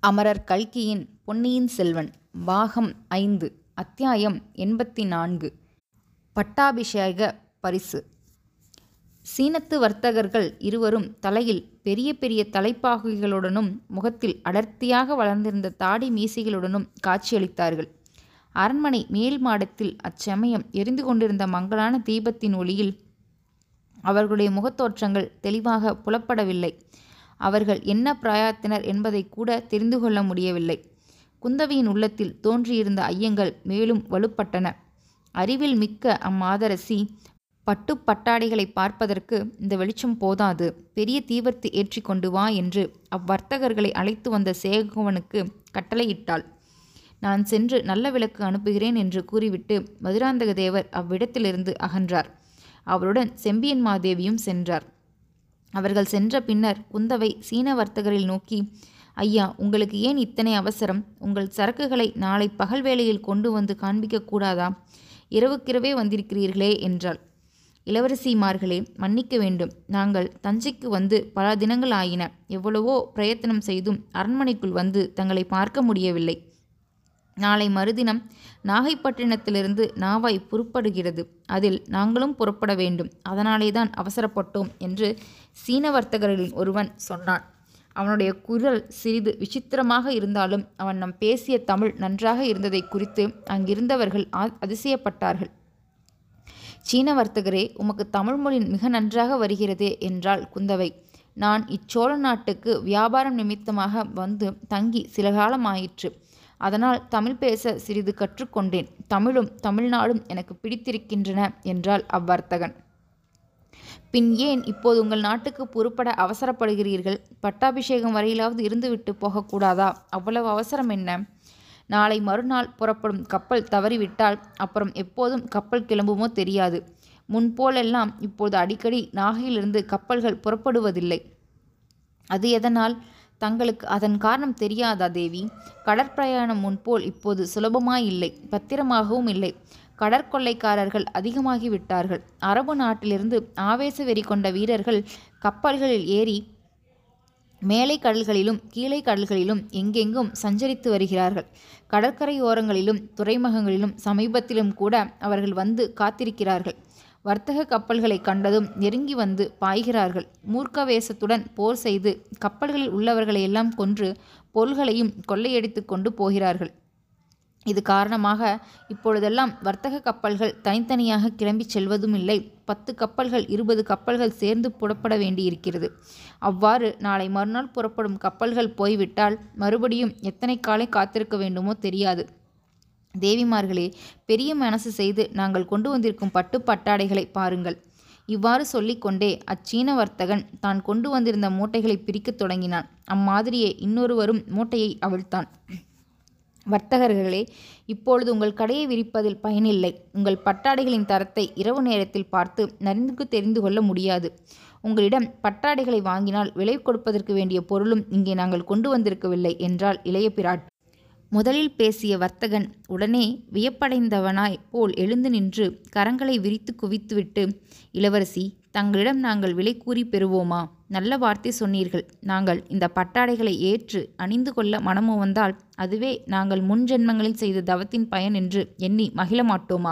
அமரர் கல்கியின் பொன்னியின் செல்வன் பாகம் ஐந்து அத்தியாயம் எண்பத்தி நான்கு பட்டாபிஷேக பரிசு சீனத்து வர்த்தகர்கள் இருவரும் தலையில் பெரிய பெரிய தலைப்பாகைகளுடனும் முகத்தில் அடர்த்தியாக வளர்ந்திருந்த தாடி மீசைகளுடனும் காட்சியளித்தார்கள் அரண்மனை மேல் மாடத்தில் அச்சமயம் எரிந்து கொண்டிருந்த மங்கலான தீபத்தின் ஒளியில் அவர்களுடைய முகத்தோற்றங்கள் தெளிவாக புலப்படவில்லை அவர்கள் என்ன பிராயத்தினர் என்பதை கூட தெரிந்து கொள்ள முடியவில்லை குந்தவியின் உள்ளத்தில் தோன்றியிருந்த ஐயங்கள் மேலும் வலுப்பட்டன அறிவில் மிக்க அம்மாதரசி பட்டு பட்டாடைகளை பார்ப்பதற்கு இந்த வெளிச்சம் போதாது பெரிய தீவர்த்தி ஏற்றி கொண்டு வா என்று அவ்வர்த்தகர்களை அழைத்து வந்த சேகவனுக்கு கட்டளையிட்டாள் நான் சென்று நல்ல விளக்கு அனுப்புகிறேன் என்று கூறிவிட்டு மதுராந்தக தேவர் அவ்விடத்திலிருந்து அகன்றார் அவருடன் செம்பியன் மாதேவியும் சென்றார் அவர்கள் சென்ற பின்னர் குந்தவை சீன வர்த்தகரில் நோக்கி ஐயா உங்களுக்கு ஏன் இத்தனை அவசரம் உங்கள் சரக்குகளை நாளை பகல் வேளையில் கொண்டு வந்து காண்பிக்க கூடாதா இரவுக்கிரவே வந்திருக்கிறீர்களே என்றாள் இளவரசிமார்களே மன்னிக்க வேண்டும் நாங்கள் தஞ்சைக்கு வந்து பல தினங்கள் ஆயின எவ்வளவோ பிரயத்தனம் செய்தும் அரண்மனைக்குள் வந்து தங்களை பார்க்க முடியவில்லை நாளை மறுதினம் நாகைப்பட்டினத்திலிருந்து நாவாய் புறப்படுகிறது அதில் நாங்களும் புறப்பட வேண்டும் அதனாலே தான் அவசரப்பட்டோம் என்று சீன வர்த்தகர்களில் ஒருவன் சொன்னான் அவனுடைய குரல் சிறிது விசித்திரமாக இருந்தாலும் அவன் நம் பேசிய தமிழ் நன்றாக இருந்ததை குறித்து அங்கிருந்தவர்கள் அதிசயப்பட்டார்கள் சீன வர்த்தகரே உமக்கு தமிழ் மொழி மிக நன்றாக வருகிறதே என்றாள் குந்தவை நான் இச்சோழ நாட்டுக்கு வியாபாரம் நிமித்தமாக வந்து தங்கி சில காலம் ஆயிற்று அதனால் தமிழ் பேச சிறிது கற்றுக்கொண்டேன் தமிழும் தமிழ்நாடும் எனக்கு பிடித்திருக்கின்றன என்றாள் அவ்வர்த்தகன் பின் ஏன் இப்போது உங்கள் நாட்டுக்கு பொறுப்பட அவசரப்படுகிறீர்கள் பட்டாபிஷேகம் வரையிலாவது இருந்துவிட்டு போகக்கூடாதா அவ்வளவு அவசரம் என்ன நாளை மறுநாள் புறப்படும் கப்பல் தவறிவிட்டால் அப்புறம் எப்போதும் கப்பல் கிளம்புமோ தெரியாது முன்போலெல்லாம் இப்போது அடிக்கடி நாகையிலிருந்து கப்பல்கள் புறப்படுவதில்லை அது எதனால் தங்களுக்கு அதன் காரணம் தெரியாதா தேவி கடற்பிரயாணம் முன்போல் இப்போது சுலபமாயில்லை பத்திரமாகவும் இல்லை கடற்கொள்ளைக்காரர்கள் அதிகமாகிவிட்டார்கள் அரபு நாட்டிலிருந்து ஆவேச வெறி கொண்ட வீரர்கள் கப்பல்களில் ஏறி மேலை கடல்களிலும் கீழே கடல்களிலும் எங்கெங்கும் சஞ்சரித்து வருகிறார்கள் கடற்கரையோரங்களிலும் துறைமுகங்களிலும் சமீபத்திலும் கூட அவர்கள் வந்து காத்திருக்கிறார்கள் வர்த்தக கப்பல்களை கண்டதும் நெருங்கி வந்து பாய்கிறார்கள் மூர்க்கவேசத்துடன் போர் செய்து கப்பல்களில் உள்ளவர்களையெல்லாம் கொன்று பொருள்களையும் கொள்ளையடித்து கொண்டு போகிறார்கள் இது காரணமாக இப்பொழுதெல்லாம் வர்த்தக கப்பல்கள் தனித்தனியாக கிளம்பி செல்வதும் இல்லை பத்து கப்பல்கள் இருபது கப்பல்கள் சேர்ந்து புறப்பட வேண்டியிருக்கிறது அவ்வாறு நாளை மறுநாள் புறப்படும் கப்பல்கள் போய்விட்டால் மறுபடியும் எத்தனை காலை காத்திருக்க வேண்டுமோ தெரியாது தேவிமார்களே பெரிய மனசு செய்து நாங்கள் கொண்டு வந்திருக்கும் பட்டு பட்டாடைகளை பாருங்கள் இவ்வாறு சொல்லிக்கொண்டே அச்சீன வர்த்தகன் தான் கொண்டு வந்திருந்த மூட்டைகளை பிரிக்கத் தொடங்கினான் அம்மாதிரியே இன்னொருவரும் மூட்டையை அவிழ்த்தான் வர்த்தகர்களே இப்பொழுது உங்கள் கடையை விரிப்பதில் பயனில்லை உங்கள் பட்டாடைகளின் தரத்தை இரவு நேரத்தில் பார்த்து நன்கு தெரிந்து கொள்ள முடியாது உங்களிடம் பட்டாடைகளை வாங்கினால் விலை கொடுப்பதற்கு வேண்டிய பொருளும் இங்கே நாங்கள் கொண்டு வந்திருக்கவில்லை என்றாள் இளைய பிராட் முதலில் பேசிய வர்த்தகன் உடனே வியப்படைந்தவனாய் போல் எழுந்து நின்று கரங்களை விரித்து குவித்துவிட்டு இளவரசி தங்களிடம் நாங்கள் விலை கூறி பெறுவோமா நல்ல வார்த்தை சொன்னீர்கள் நாங்கள் இந்த பட்டாடைகளை ஏற்று அணிந்து கொள்ள மனமோ வந்தால் அதுவே நாங்கள் முன் ஜென்மங்களில் செய்த தவத்தின் பயன் என்று எண்ணி மகிழ மாட்டோமா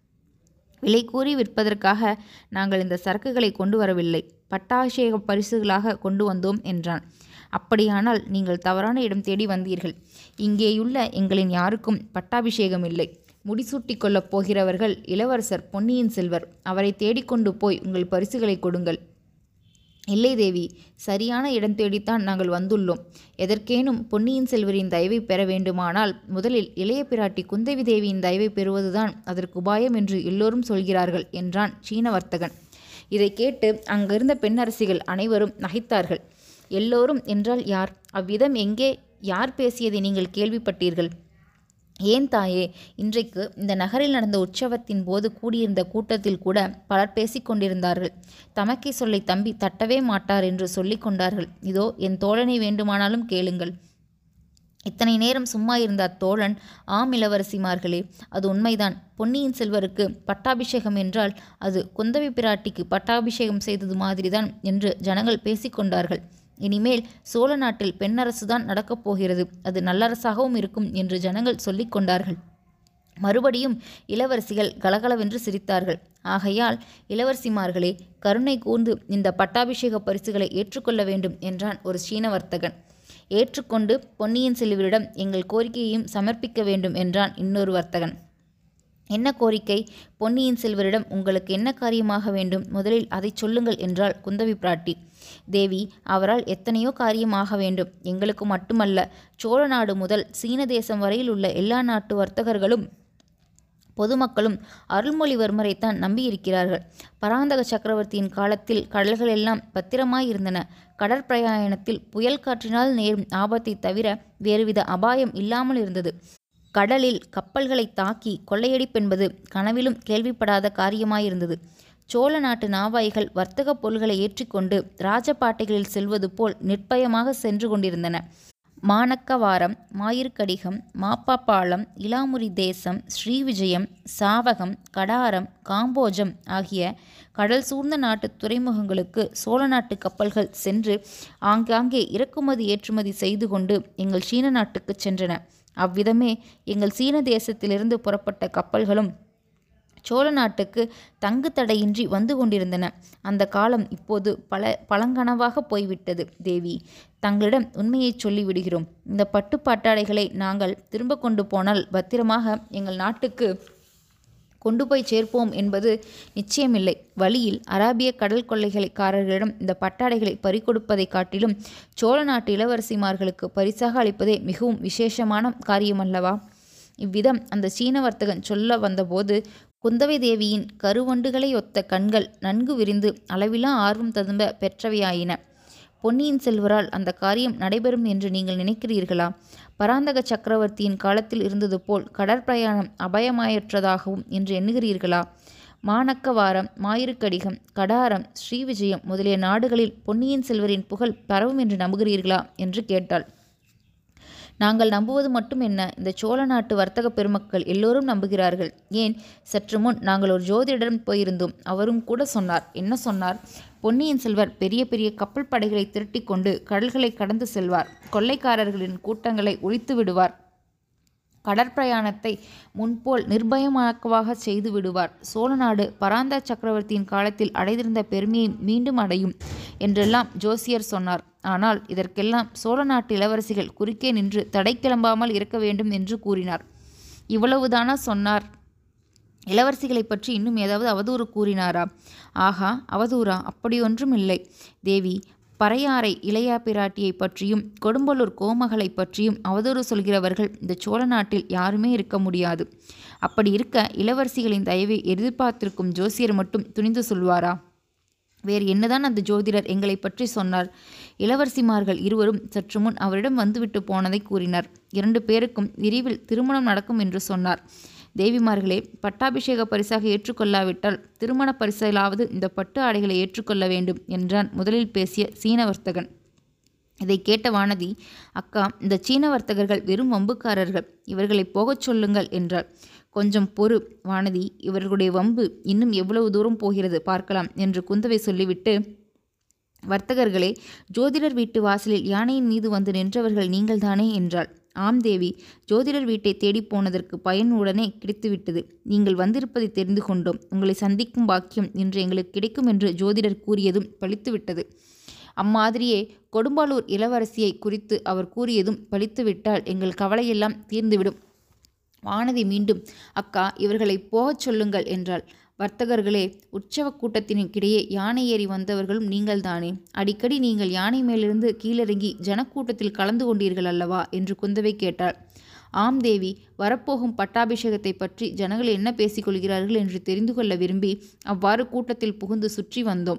விலை கூறி விற்பதற்காக நாங்கள் இந்த சரக்குகளை கொண்டு வரவில்லை பட்டாபிஷேக பரிசுகளாக கொண்டு வந்தோம் என்றான் அப்படியானால் நீங்கள் தவறான இடம் தேடி வந்தீர்கள் இங்கேயுள்ள எங்களின் யாருக்கும் பட்டாபிஷேகம் இல்லை முடிசூட்டி கொள்ளப் போகிறவர்கள் இளவரசர் பொன்னியின் செல்வர் அவரை தேடிக்கொண்டு போய் உங்கள் பரிசுகளை கொடுங்கள் இல்லை தேவி சரியான இடம் தேடித்தான் நாங்கள் வந்துள்ளோம் எதற்கேனும் பொன்னியின் செல்வரின் தயவை பெற வேண்டுமானால் முதலில் இளைய பிராட்டி குந்தவி தேவியின் தயவை பெறுவதுதான் அதற்கு உபாயம் என்று எல்லோரும் சொல்கிறார்கள் என்றான் சீன வர்த்தகன் இதை கேட்டு அங்கிருந்த பெண்ணரசிகள் அனைவரும் நகைத்தார்கள் எல்லோரும் என்றால் யார் அவ்விதம் எங்கே யார் பேசியதை நீங்கள் கேள்விப்பட்டீர்கள் ஏன் தாயே இன்றைக்கு இந்த நகரில் நடந்த உற்சவத்தின் போது கூடியிருந்த கூட்டத்தில் கூட பலர் பேசிக்கொண்டிருந்தார்கள் தமக்கை சொல்லை தம்பி தட்டவே மாட்டார் என்று சொல்லிக் கொண்டார்கள் இதோ என் தோழனை வேண்டுமானாலும் கேளுங்கள் இத்தனை நேரம் சும்மா இருந்த அத்தோழன் ஆம் இளவரசிமார்களே அது உண்மைதான் பொன்னியின் செல்வருக்கு பட்டாபிஷேகம் என்றால் அது குந்தவி பிராட்டிக்கு பட்டாபிஷேகம் செய்தது மாதிரிதான் என்று ஜனங்கள் பேசிக்கொண்டார்கள் இனிமேல் சோழ நாட்டில் பெண்ணரசுதான் நடக்கப் போகிறது அது நல்லரசாகவும் இருக்கும் என்று ஜனங்கள் சொல்லிக் கொண்டார்கள் மறுபடியும் இளவரசிகள் கலகலவென்று சிரித்தார்கள் ஆகையால் இளவரசிமார்களே கருணை கூர்ந்து இந்த பட்டாபிஷேக பரிசுகளை ஏற்றுக்கொள்ள வேண்டும் என்றான் ஒரு சீன வர்த்தகன் ஏற்றுக்கொண்டு பொன்னியின் செல்வரிடம் எங்கள் கோரிக்கையையும் சமர்ப்பிக்க வேண்டும் என்றான் இன்னொரு வர்த்தகன் என்ன கோரிக்கை பொன்னியின் செல்வரிடம் உங்களுக்கு என்ன காரியமாக வேண்டும் முதலில் அதை சொல்லுங்கள் என்றாள் குந்தவி பிராட்டி தேவி அவரால் எத்தனையோ காரியமாக வேண்டும் எங்களுக்கு மட்டுமல்ல சோழ நாடு முதல் சீன தேசம் வரையில் உள்ள எல்லா நாட்டு வர்த்தகர்களும் பொதுமக்களும் அருள்மொழிவர்மரைத்தான் நம்பியிருக்கிறார்கள் பராந்தக சக்கரவர்த்தியின் காலத்தில் கடல்கள் எல்லாம் பத்திரமாயிருந்தன கடற்பிரயாணத்தில் புயல் காற்றினால் நேரும் ஆபத்தை தவிர வேறுவித அபாயம் இல்லாமல் இருந்தது கடலில் கப்பல்களை தாக்கி கொள்ளையடிப்பென்பது கனவிலும் கேள்விப்படாத காரியமாயிருந்தது சோழ நாட்டு நாவாய்கள் வர்த்தகப் பொருள்களை ஏற்றிக்கொண்டு ராஜபாட்டைகளில் செல்வது போல் நிர்பயமாக சென்று கொண்டிருந்தன மாணக்கவாரம் மாயிர்கடிகம் மாப்பாப்பாளம் இலாமுரி தேசம் ஸ்ரீவிஜயம் சாவகம் கடாரம் காம்போஜம் ஆகிய கடல் சூழ்ந்த நாட்டு துறைமுகங்களுக்கு சோழ நாட்டு கப்பல்கள் சென்று ஆங்காங்கே இறக்குமதி ஏற்றுமதி செய்து கொண்டு எங்கள் சீன நாட்டுக்கு சென்றன அவ்விதமே எங்கள் சீன தேசத்திலிருந்து புறப்பட்ட கப்பல்களும் சோழ நாட்டுக்கு தங்கு தடையின்றி வந்து கொண்டிருந்தன அந்த காலம் இப்போது பல பழங்கனவாக போய்விட்டது தேவி தங்களிடம் உண்மையை சொல்லிவிடுகிறோம் இந்த பட்டு பட்டாடைகளை நாங்கள் திரும்ப கொண்டு போனால் பத்திரமாக எங்கள் நாட்டுக்கு கொண்டு போய் சேர்ப்போம் என்பது நிச்சயமில்லை வழியில் அராபிய கடல் கொள்ளைகளைக்காரர்களிடம் இந்த பட்டாடைகளை பறிகொடுப்பதை காட்டிலும் சோழ நாட்டு இளவரசிமார்களுக்கு பரிசாக அளிப்பதே மிகவும் விசேஷமான காரியமல்லவா இவ்விதம் அந்த சீன வர்த்தகன் சொல்ல வந்தபோது குந்தவை தேவியின் கருவண்டுகளை ஒத்த கண்கள் நன்கு விரிந்து அளவிலா ஆர்வம் ததும்ப பெற்றவையாயின பொன்னியின் செல்வரால் அந்த காரியம் நடைபெறும் என்று நீங்கள் நினைக்கிறீர்களா பராந்தக சக்கரவர்த்தியின் காலத்தில் இருந்தது போல் கடற்பிரயாணம் அபயமாயற்றதாகவும் என்று எண்ணுகிறீர்களா மாணக்கவாரம் மாயிருக்கடிகம் கடாரம் ஸ்ரீவிஜயம் முதலிய நாடுகளில் பொன்னியின் செல்வரின் புகழ் பரவும் என்று நம்புகிறீர்களா என்று கேட்டாள் நாங்கள் நம்புவது மட்டும் என்ன இந்த சோழ நாட்டு வர்த்தக பெருமக்கள் எல்லோரும் நம்புகிறார்கள் ஏன் சற்று முன் நாங்கள் ஒரு ஜோதிடரிடம் போயிருந்தோம் அவரும் கூட சொன்னார் என்ன சொன்னார் பொன்னியின் செல்வர் பெரிய பெரிய கப்பல் படைகளை திரட்டிக் கொண்டு கடல்களை கடந்து செல்வார் கொள்ளைக்காரர்களின் கூட்டங்களை ஒழித்து விடுவார் கடற்பிரயாணத்தை முன்போல் நிர்பயமாக்கவாக செய்து விடுவார் சோழ நாடு பராந்தக சக்கரவர்த்தியின் காலத்தில் அடைந்திருந்த பெருமையை மீண்டும் அடையும் என்றெல்லாம் ஜோசியர் சொன்னார் ஆனால் இதற்கெல்லாம் சோழ நாட்டு இளவரசிகள் குறுக்கே நின்று தடை கிளம்பாமல் இருக்க வேண்டும் என்று கூறினார் இவ்வளவுதானா சொன்னார் இளவரசிகளை பற்றி இன்னும் ஏதாவது அவதூறு கூறினாரா ஆகா அவதூறா அப்படியொன்றும் இல்லை தேவி பறையாறை இளையா பிராட்டியை பற்றியும் கொடும்பலூர் கோமகளை பற்றியும் அவதூறு சொல்கிறவர்கள் இந்த சோழ நாட்டில் யாருமே இருக்க முடியாது அப்படி இருக்க இளவரசிகளின் தயவை எதிர்பார்த்திருக்கும் ஜோசியர் மட்டும் துணிந்து சொல்வாரா வேறு என்னதான் அந்த ஜோதிடர் எங்களை பற்றி சொன்னார் இளவரசிமார்கள் இருவரும் சற்று முன் அவரிடம் வந்துவிட்டு போனதை கூறினார் இரண்டு பேருக்கும் விரைவில் திருமணம் நடக்கும் என்று சொன்னார் தேவிமார்களே பட்டாபிஷேக பரிசாக ஏற்றுக்கொள்ளாவிட்டால் திருமண பரிசிலாவது இந்த பட்டு ஆடைகளை ஏற்றுக்கொள்ள வேண்டும் என்றான் முதலில் பேசிய சீன வர்த்தகன் இதை கேட்ட வானதி அக்கா இந்த சீன வர்த்தகர்கள் வெறும் வம்புக்காரர்கள் இவர்களை போகச் சொல்லுங்கள் என்றார் கொஞ்சம் பொறு வானதி இவர்களுடைய வம்பு இன்னும் எவ்வளவு தூரம் போகிறது பார்க்கலாம் என்று குந்தவை சொல்லிவிட்டு வர்த்தகர்களே ஜோதிடர் வீட்டு வாசலில் யானையின் மீது வந்து நின்றவர்கள் நீங்கள்தானே என்றாள் ஆம் தேவி ஜோதிடர் வீட்டை தேடிப் போனதற்கு பயன் உடனே கிடைத்துவிட்டது நீங்கள் வந்திருப்பதை தெரிந்து கொண்டோம் உங்களை சந்திக்கும் பாக்கியம் இன்று எங்களுக்கு கிடைக்கும் என்று ஜோதிடர் கூறியதும் பலித்துவிட்டது அம்மாதிரியே கொடும்பாலூர் இளவரசியை குறித்து அவர் கூறியதும் பலித்துவிட்டால் எங்கள் கவலையெல்லாம் தீர்ந்துவிடும் வானதி மீண்டும் அக்கா இவர்களை போகச் சொல்லுங்கள் என்றாள் வர்த்தகர்களே உற்சவ கூட்டத்தினுக்கிடையே யானை ஏறி வந்தவர்களும் நீங்கள்தானே அடிக்கடி நீங்கள் யானை மேலிருந்து கீழிறங்கி ஜனக்கூட்டத்தில் கலந்து கொண்டீர்கள் அல்லவா என்று குந்தவை கேட்டாள் ஆம் தேவி வரப்போகும் பட்டாபிஷேகத்தை பற்றி ஜனங்கள் என்ன பேசிக்கொள்கிறார்கள் என்று தெரிந்து கொள்ள விரும்பி அவ்வாறு கூட்டத்தில் புகுந்து சுற்றி வந்தோம்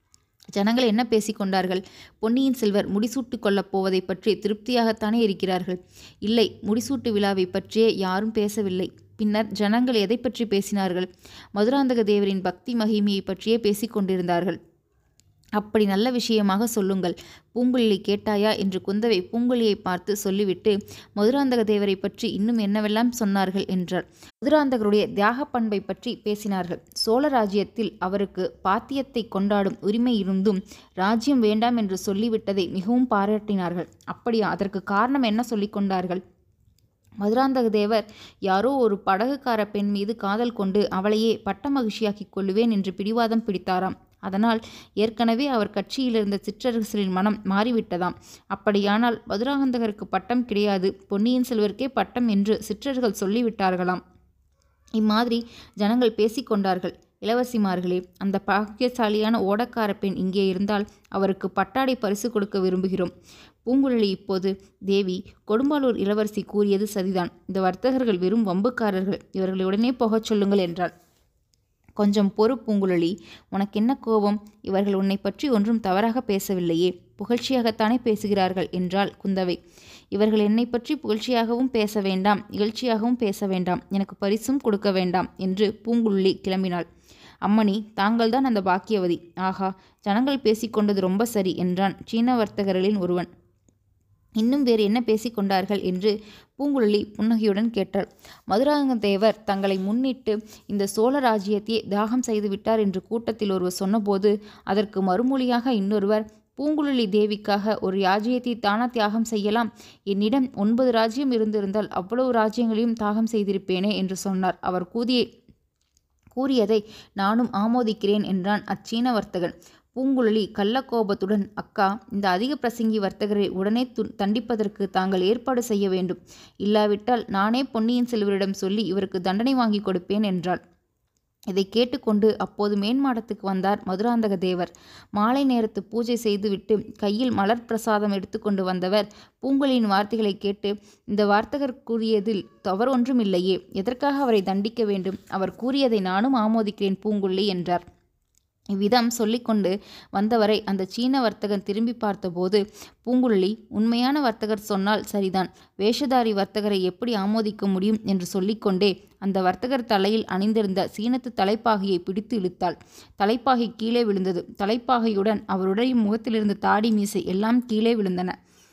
ஜனங்கள் என்ன பேசிக்கொண்டார்கள் பொன்னியின் செல்வர் முடிசூட்டு கொள்ளப் போவதை பற்றி திருப்தியாகத்தானே இருக்கிறார்கள் இல்லை முடிசூட்டு விழாவை பற்றியே யாரும் பேசவில்லை பின்னர் ஜனங்கள் எதை பற்றி பேசினார்கள் மதுராந்தக தேவரின் பக்தி மகிமையை பற்றியே பேசிக் கொண்டிருந்தார்கள் அப்படி நல்ல விஷயமாக சொல்லுங்கள் பூங்குழலி கேட்டாயா என்று குந்தவை பூங்குழியை பார்த்து சொல்லிவிட்டு மதுராந்தக தேவரை பற்றி இன்னும் என்னவெல்லாம் சொன்னார்கள் என்றார் மதுராந்தகருடைய தியாக பண்பை பற்றி பேசினார்கள் சோழ ராஜ்யத்தில் அவருக்கு பாத்தியத்தை கொண்டாடும் உரிமை இருந்தும் ராஜ்யம் வேண்டாம் என்று சொல்லிவிட்டதை மிகவும் பாராட்டினார்கள் அப்படியா அதற்கு காரணம் என்ன சொல்லிக் கொண்டார்கள் மதுராந்தக தேவர் யாரோ ஒரு படகுக்கார பெண் மீது காதல் கொண்டு அவளையே பட்ட மகிழ்ச்சியாக்கிக் கொள்ளுவேன் என்று பிடிவாதம் பிடித்தாராம் அதனால் ஏற்கனவே அவர் கட்சியில் இருந்த சிற்றரசரின் மனம் மாறிவிட்டதாம் அப்படியானால் மதுராந்தகருக்கு பட்டம் கிடையாது பொன்னியின் செல்வருக்கே பட்டம் என்று சிற்றர்கள் சொல்லிவிட்டார்களாம் இம்மாதிரி ஜனங்கள் பேசிக்கொண்டார்கள் இளவரசிமார்களே அந்த பாக்கியசாலியான ஓடக்கார பெண் இங்கே இருந்தால் அவருக்கு பட்டாடை பரிசு கொடுக்க விரும்புகிறோம் பூங்குழலி இப்போது தேவி கொடும்பாலூர் இளவரசி கூறியது சரிதான் இந்த வர்த்தகர்கள் வெறும் வம்புக்காரர்கள் இவர்களை உடனே போகச் சொல்லுங்கள் என்றாள் கொஞ்சம் பொறு பூங்குழலி உனக்கு என்ன கோபம் இவர்கள் உன்னை பற்றி ஒன்றும் தவறாக பேசவில்லையே புகழ்ச்சியாகத்தானே பேசுகிறார்கள் என்றாள் குந்தவை இவர்கள் என்னை பற்றி புகழ்ச்சியாகவும் பேச வேண்டாம் இகழ்ச்சியாகவும் பேச வேண்டாம் எனக்கு பரிசும் கொடுக்க வேண்டாம் என்று பூங்குழலி கிளம்பினாள் அம்மணி தாங்கள்தான் அந்த பாக்கியவதி ஆகா ஜனங்கள் பேசிக்கொண்டது ரொம்ப சரி என்றான் சீன வர்த்தகர்களின் ஒருவன் இன்னும் வேறு என்ன பேசிக்கொண்டார்கள் என்று பூங்குழலி புன்னகையுடன் கேட்டாள் மதுராந்தகத்தேவர் தங்களை முன்னிட்டு இந்த சோழ ராஜ்யத்தையே தாகம் செய்து விட்டார் என்று கூட்டத்தில் ஒருவர் சொன்னபோது அதற்கு மறுமொழியாக இன்னொருவர் பூங்குழலி தேவிக்காக ஒரு ராஜ்யத்தை தானா தியாகம் செய்யலாம் என்னிடம் ஒன்பது ராஜ்யம் இருந்திருந்தால் அவ்வளவு ராஜ்யங்களையும் தாகம் செய்திருப்பேனே என்று சொன்னார் அவர் கூதியை கூறியதை நானும் ஆமோதிக்கிறேன் என்றான் அச்சீன வர்த்தகன் பூங்குழலி கள்ளக்கோபத்துடன் அக்கா இந்த அதிக பிரசங்கி வர்த்தகரை உடனே து தண்டிப்பதற்கு தாங்கள் ஏற்பாடு செய்ய வேண்டும் இல்லாவிட்டால் நானே பொன்னியின் செல்வரிடம் சொல்லி இவருக்கு தண்டனை வாங்கி கொடுப்பேன் என்றாள் இதை கேட்டுக்கொண்டு அப்போது மேன்மாடத்துக்கு வந்தார் மதுராந்தக தேவர் மாலை நேரத்து பூஜை செய்துவிட்டு கையில் மலர் பிரசாதம் எடுத்துக்கொண்டு வந்தவர் பூங்குழியின் வார்த்தைகளை கேட்டு இந்த வார்த்தகர் கூறியதில் தவறு ஒன்றும் இல்லையே எதற்காக அவரை தண்டிக்க வேண்டும் அவர் கூறியதை நானும் ஆமோதிக்கிறேன் பூங்குழலி என்றார் இவ்விதம் சொல்லிக்கொண்டு வந்தவரை அந்த சீன வர்த்தகன் திரும்பி பார்த்தபோது பூங்குழலி உண்மையான வர்த்தகர் சொன்னால் சரிதான் வேஷதாரி வர்த்தகரை எப்படி ஆமோதிக்க முடியும் என்று சொல்லிக்கொண்டே அந்த வர்த்தகர் தலையில் அணிந்திருந்த சீனத்து தலைப்பாகையை பிடித்து இழுத்தாள் தலைப்பாகை கீழே விழுந்தது தலைப்பாகையுடன் அவருடைய முகத்திலிருந்த தாடி மீசை எல்லாம் கீழே விழுந்தன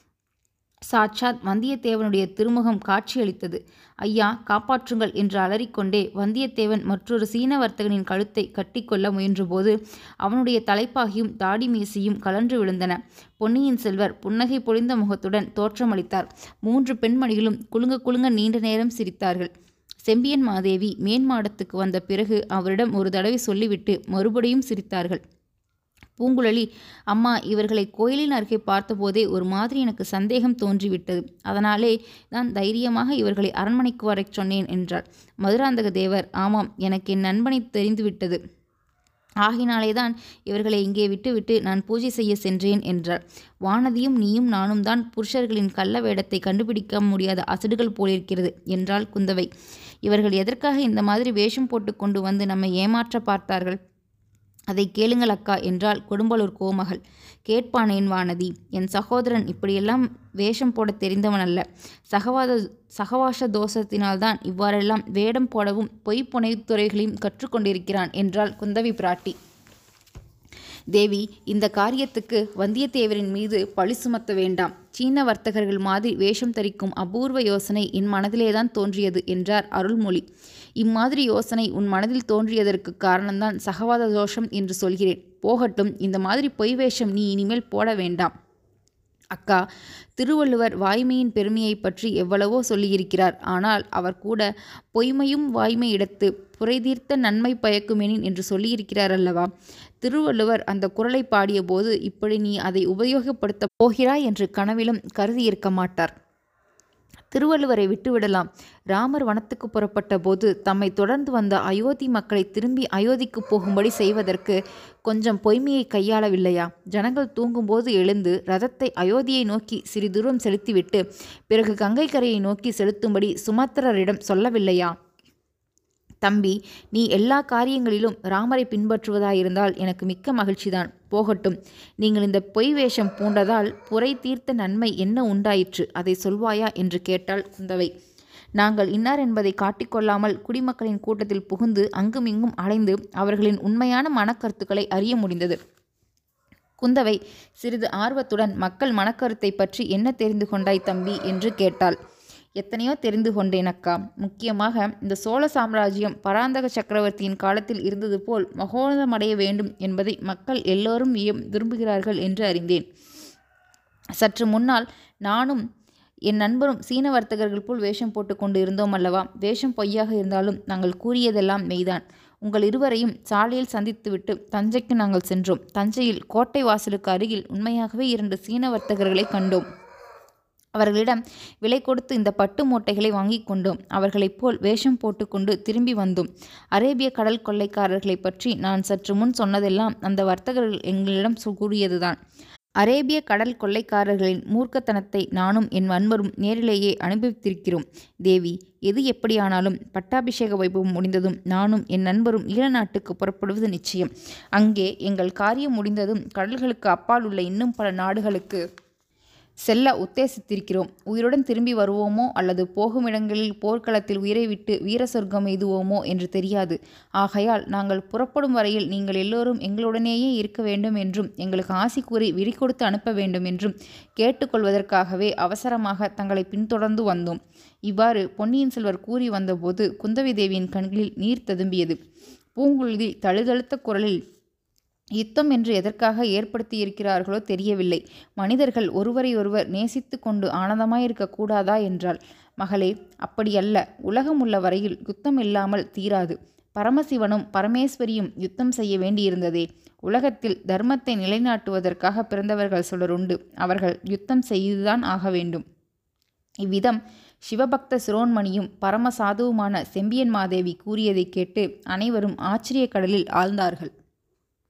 சாட்சாத் வந்தியத்தேவனுடைய திருமுகம் காட்சியளித்தது ஐயா காப்பாற்றுங்கள் என்று அலறிக்கொண்டே வந்தியத்தேவன் மற்றொரு சீன வர்த்தகனின் கழுத்தை கட்டிக்கொள்ள முயன்றபோது அவனுடைய தலைப்பாகியும் தாடி மீசையும் கலன்று விழுந்தன பொன்னியின் செல்வர் புன்னகை பொழிந்த முகத்துடன் தோற்றமளித்தார் மூன்று பெண்மணிகளும் குலுங்க குலுங்க நீண்ட நேரம் சிரித்தார்கள் செம்பியன் மாதேவி மேன்மாடத்துக்கு வந்த பிறகு அவரிடம் ஒரு தடவை சொல்லிவிட்டு மறுபடியும் சிரித்தார்கள் பூங்குழலி அம்மா இவர்களை கோயிலின் அருகே பார்த்தபோதே ஒரு மாதிரி எனக்கு சந்தேகம் தோன்றிவிட்டது அதனாலே நான் தைரியமாக இவர்களை அரண்மனைக்கு வரச் சொன்னேன் என்றார் மதுராந்தக தேவர் ஆமாம் எனக்கு என் நண்பனை தெரிந்துவிட்டது ஆகினாலேதான் இவர்களை இங்கே விட்டுவிட்டு நான் பூஜை செய்ய சென்றேன் என்றார் வானதியும் நீயும் நானும் தான் புருஷர்களின் கள்ள வேடத்தை கண்டுபிடிக்க முடியாத அசடுகள் போலிருக்கிறது என்றாள் குந்தவை இவர்கள் எதற்காக இந்த மாதிரி வேஷம் போட்டு கொண்டு வந்து நம்மை ஏமாற்ற பார்த்தார்கள் அதை கேளுங்கள் அக்கா என்றால் கொடும்பலூர் கோமகள் கேட்பானேன் வானதி என் சகோதரன் இப்படியெல்லாம் வேஷம் போட தெரிந்தவன் அல்ல சகவாத சகவாச தோஷத்தினால்தான் இவ்வாறெல்லாம் வேடம் போடவும் பொய் புனைத்துறைகளையும் கற்றுக்கொண்டிருக்கிறான் என்றாள் குந்தவி பிராட்டி தேவி இந்த காரியத்துக்கு வந்தியத்தேவரின் மீது பழி சுமத்த வேண்டாம் சீன வர்த்தகர்கள் மாதிரி வேஷம் தரிக்கும் அபூர்வ யோசனை என் மனதிலேதான் தோன்றியது என்றார் அருள்மொழி இம்மாதிரி யோசனை உன் மனதில் தோன்றியதற்கு காரணம்தான் சகவாத தோஷம் என்று சொல்கிறேன் போகட்டும் இந்த மாதிரி பொய் வேஷம் நீ இனிமேல் போட வேண்டாம் அக்கா திருவள்ளுவர் வாய்மையின் பெருமையை பற்றி எவ்வளவோ சொல்லியிருக்கிறார் ஆனால் அவர் கூட பொய்மையும் வாய்மை இடத்து புரைதீர்த்த நன்மை பயக்குமெனின் என்று சொல்லியிருக்கிறார் அல்லவா திருவள்ளுவர் அந்த குரலை பாடியபோது இப்படி நீ அதை உபயோகப்படுத்த போகிறாய் என்று கனவிலும் கருதியிருக்க மாட்டார் திருவள்ளுவரை விட்டுவிடலாம் ராமர் வனத்துக்கு புறப்பட்ட போது தம்மை தொடர்ந்து வந்த அயோத்தி மக்களை திரும்பி அயோத்திக்கு போகும்படி செய்வதற்கு கொஞ்சம் பொய்மையை கையாளவில்லையா ஜனங்கள் தூங்கும்போது எழுந்து ரதத்தை அயோத்தியை நோக்கி சிறிது தூரம் செலுத்திவிட்டு பிறகு கங்கை கரையை நோக்கி செலுத்தும்படி சுமத்திரரிடம் சொல்லவில்லையா தம்பி நீ எல்லா காரியங்களிலும் ராமரை பின்பற்றுவதாயிருந்தால் எனக்கு மிக்க மகிழ்ச்சிதான் போகட்டும் நீங்கள் இந்த பொய் வேஷம் பூண்டதால் புரை தீர்த்த நன்மை என்ன உண்டாயிற்று அதை சொல்வாயா என்று கேட்டாள் குந்தவை நாங்கள் இன்னார் என்பதை காட்டிக்கொள்ளாமல் குடிமக்களின் கூட்டத்தில் புகுந்து அங்குமிங்கும் அலைந்து அவர்களின் உண்மையான மனக்கருத்துக்களை அறிய முடிந்தது குந்தவை சிறிது ஆர்வத்துடன் மக்கள் மனக்கருத்தை பற்றி என்ன தெரிந்து கொண்டாய் தம்பி என்று கேட்டாள் எத்தனையோ தெரிந்து கொண்டேன் அக்கா முக்கியமாக இந்த சோழ சாம்ராஜ்யம் பராந்தக சக்கரவர்த்தியின் காலத்தில் இருந்தது போல் மகோனதமடைய வேண்டும் என்பதை மக்கள் எல்லோரும் விரும்புகிறார்கள் என்று அறிந்தேன் சற்று முன்னால் நானும் என் நண்பரும் சீன வர்த்தகர்கள் போல் வேஷம் போட்டு கொண்டு இருந்தோம் அல்லவா வேஷம் பொய்யாக இருந்தாலும் நாங்கள் கூறியதெல்லாம் மெய்தான் உங்கள் இருவரையும் சாலையில் சந்தித்துவிட்டு தஞ்சைக்கு நாங்கள் சென்றோம் தஞ்சையில் கோட்டை வாசலுக்கு அருகில் உண்மையாகவே இரண்டு சீன வர்த்தகர்களை கண்டோம் அவர்களிடம் விலை கொடுத்து இந்த பட்டு மூட்டைகளை வாங்கி கொண்டோம் அவர்களைப் போல் வேஷம் போட்டுக்கொண்டு திரும்பி வந்தோம் அரேபிய கடல் கொள்ளைக்காரர்களை பற்றி நான் சற்று முன் சொன்னதெல்லாம் அந்த வர்த்தகர்கள் எங்களிடம் கூறியதுதான் அரேபிய கடல் கொள்ளைக்காரர்களின் மூர்க்கத்தனத்தை நானும் என் நண்பரும் நேரிலேயே அனுபவித்திருக்கிறோம் தேவி எது எப்படியானாலும் பட்டாபிஷேக வைபவம் முடிந்ததும் நானும் என் நண்பரும் ஈழ நாட்டுக்கு புறப்படுவது நிச்சயம் அங்கே எங்கள் காரியம் முடிந்ததும் கடல்களுக்கு அப்பால் உள்ள இன்னும் பல நாடுகளுக்கு செல்ல உத்தேசித்திருக்கிறோம் உயிருடன் திரும்பி வருவோமோ அல்லது போகும் இடங்களில் போர்க்களத்தில் உயிரை விட்டு வீர சொர்க்கம் எய்துவோமோ என்று தெரியாது ஆகையால் நாங்கள் புறப்படும் வரையில் நீங்கள் எல்லோரும் எங்களுடனேயே இருக்க வேண்டும் என்றும் எங்களுக்கு ஆசி கூறி விரி கொடுத்து அனுப்ப வேண்டும் என்றும் கேட்டுக்கொள்வதற்காகவே அவசரமாக தங்களை பின்தொடர்ந்து வந்தோம் இவ்வாறு பொன்னியின் செல்வர் கூறி வந்தபோது குந்தவி தேவியின் கண்களில் நீர் ததும்பியது பூங்குழலி தழுதழுத்த குரலில் யுத்தம் என்று எதற்காக ஏற்படுத்தியிருக்கிறார்களோ தெரியவில்லை மனிதர்கள் ஒருவரை ஒருவர் நேசித்து கொண்டு ஆனந்தமாயிருக்க கூடாதா என்றாள் மகளே அப்படியல்ல உலகம் உள்ள வரையில் யுத்தம் இல்லாமல் தீராது பரமசிவனும் பரமேஸ்வரியும் யுத்தம் செய்ய வேண்டியிருந்ததே உலகத்தில் தர்மத்தை நிலைநாட்டுவதற்காக பிறந்தவர்கள் சிலருண்டு அவர்கள் யுத்தம் செய்துதான் ஆக வேண்டும் இவ்விதம் சிவபக்த சிரோன்மணியும் பரம சாதுவுமான செம்பியன் மாதேவி கூறியதைக் கேட்டு அனைவரும் ஆச்சரிய கடலில் ஆழ்ந்தார்கள்